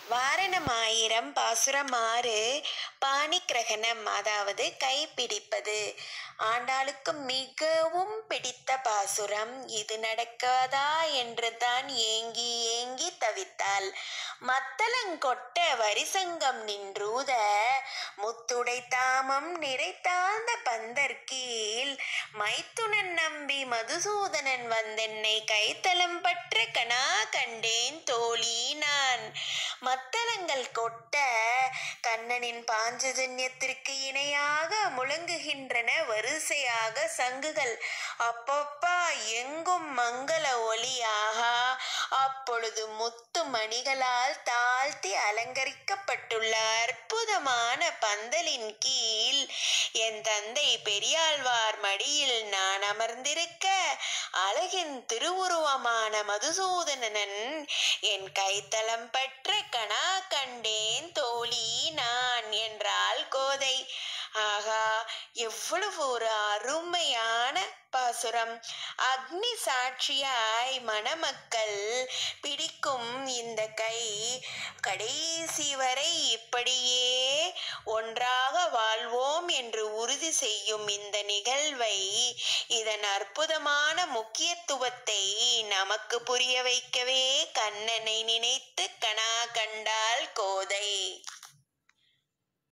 வாரணமாயிரம் பாசுரம் ஆறு பாணிக்கிரகணம் அதாவது கைப்பிடிப்பது ஆண்டாளுக்கு மிகவும் பிடித்த பாசுரம் இது நடக்காதா என்று தான் ஏங்கி ஏங்கி தவித்தாள் மத்தளங்கொட்ட வரிசங்கம் நின்றூத முத்துடை தாமம் நிறைத்தாந்த பந்தர் கீழ் மைத்துனன் நம்பி மதுசூதனன் வந்தென்னை கைத்தலம் பற்ற கணா கண்டேன் தோழி நான் மத்தளங்கள் கொட்ட கண்ணனின் பாஞ்சஜன்யத்திற்கு இணையாக முழங்குகின்றன வரிசையாக சங்குகள் அப்பப்பா எங்கும் மங்கள ஒளியாக அப்பொழுது முத்து மணிகளால் தாழ்த்தி அலங்கரிக்கப்பட்டுள்ள அற்புதமான பந்தலின் கீழ் என் தந்தை பெரியாழ்வார் மடியில் நான் அமர்ந்திருக்க அழகின் திருவுருவமான மதுசூதனன் என் கைத்தலம் பற்ற கணா கண்டேன் தோழி நான் என்றாள் கோதை ஆகா எவ்வளவு ஒரு அருமையான பாசுரம் அக்னி சாட்சியாய் மணமக்கள் பிடிக்கும் இந்த கை கடைசி வரை இப்படியே ஒன்றாக வாழ்வோம் என்று உறுதி செய்யும் இந்த நிகழ்வை இதன் அற்புதமான முக்கியத்துவத்தை நமக்கு புரிய வைக்கவே கண்ணனை நினைத்து கணா கண்டாள் கோதை